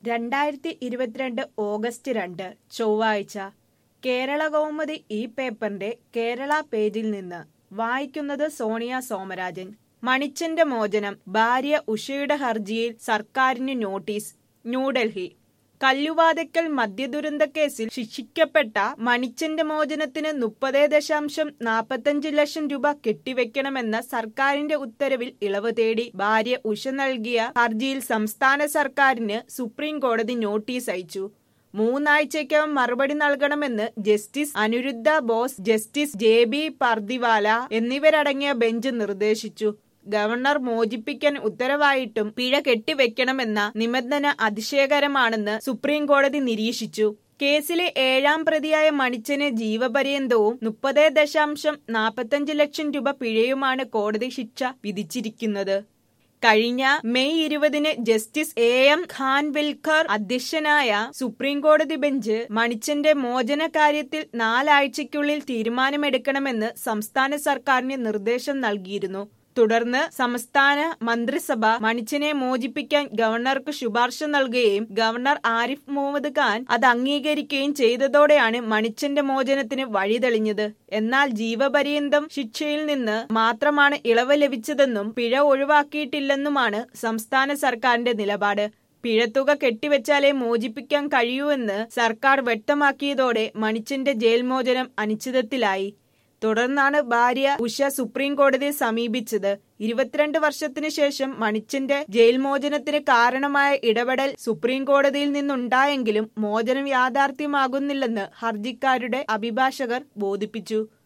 രണ്ടായിരത്തി ഇരുപത്തിരണ്ട് ഓഗസ്റ്റ് രണ്ട് ചൊവ്വാഴ്ച കേരള കൗമുദി ഈ പേപ്പറിന്റെ കേരള പേജിൽ നിന്ന് വായിക്കുന്നത് സോണിയ സോമരാജൻ മണിച്ചന്റെ മോചനം ഭാര്യ ഉഷയുടെ ഹർജിയിൽ സർക്കാരിന് നോട്ടീസ് ന്യൂഡൽഹി കല്ലുവാതക്കൽ മദ്യദുരന്ത കേസിൽ ശിക്ഷിക്കപ്പെട്ട മണിച്ചന്റെ മോചനത്തിന് മുപ്പത് ദശാംശം നാൽപ്പത്തഞ്ച് ലക്ഷം രൂപ കെട്ടിവെക്കണമെന്ന സർക്കാരിന്റെ ഉത്തരവിൽ ഇളവ് തേടി ഭാര്യ ഉഷ നൽകിയ ഹർജിയിൽ സംസ്ഥാന സർക്കാരിന് സുപ്രീം കോടതി നോട്ടീസ് അയച്ചു മൂന്നാഴ്ചയ്ക്കകം മറുപടി നൽകണമെന്ന് justice Aniruddha Bose justice J B Pardiwala എന്നിവരടങ്ങിയ ബെഞ്ച് നിർദ്ദേശിച്ചു ഗവർണർ മോചിപ്പിക്കാൻ ഉത്തരവായിട്ടും പിഴ കെട്ടിവെക്കണമെന്ന നിബന്ധന അതിശയകരമാണെന്ന് സുപ്രീം കോടതി നിരീക്ഷിച്ചു കേസിലെ ഏഴാം പ്രതിയായ മണിച്ചന് ജീവപര്യന്തവും മുപ്പത് ദശാംശം നാൽപ്പത്തഞ്ച് ലക്ഷം രൂപ പിഴയുമാണ് കോടതി ശിക്ഷ വിധിച്ചിരിക്കുന്നത് കഴിഞ്ഞ മെയ് ഇരുപതിന് ജസ്റ്റിസ് എ എം ഖാൻവിൽക്കർ അധ്യക്ഷനായ സുപ്രീം കോടതി ബെഞ്ച് മണിച്ചന്റെ മോചന കാര്യത്തിൽ നാലാഴ്ചയ്ക്കുള്ളിൽ തീരുമാനമെടുക്കണമെന്ന് സംസ്ഥാന സർക്കാരിന് നിർദ്ദേശം നൽകിയിരുന്നു തുടർന്ന് സംസ്ഥാന മന്ത്രിസഭ മണിച്ചനെ മോചിപ്പിക്കാൻ ഗവർണർക്ക് ശുപാർശ നൽകുകയും ഗവർണർ ആരിഫ് മുഹമ്മദ് ഖാൻ അത് അംഗീകരിക്കുകയും ചെയ്തതോടെയാണ് മണിച്ചന്റെ മോചനത്തിന് വഴി തെളിഞ്ഞത് എന്നാൽ ജീവപര്യന്തം ശിക്ഷയിൽ നിന്ന് മാത്രമാണ് ഇളവ് ലഭിച്ചതെന്നും പിഴ ഒഴിവാക്കിയിട്ടില്ലെന്നുമാണ് സംസ്ഥാന സർക്കാരിന്റെ നിലപാട് പിഴത്തുക കെട്ടിവെച്ചാലേ മോചിപ്പിക്കാൻ കഴിയൂവെന്ന് സർക്കാർ വ്യക്തമാക്കിയതോടെ മണിച്ചന്റെ ജയിൽ മോചനം അനിശ്ചിതത്തിലായി തുടർന്നാണ് ഭാര്യ ഉഷ സുപ്രീം കോടതിയെ സമീപിച്ചത് ഇരുപത്തിരണ്ട് വർഷത്തിനു ശേഷം മണിച്ചന്റെ ജയിൽ മോചനത്തിന് കാരണമായ ഇടപെടൽ സുപ്രീം കോടതിയിൽ നിന്നുണ്ടായെങ്കിലും മോചനം യാഥാർത്ഥ്യമാകുന്നില്ലെന്ന് ഹർജിക്കാരുടെ അഭിഭാഷകർ ബോധിപ്പിച്ചു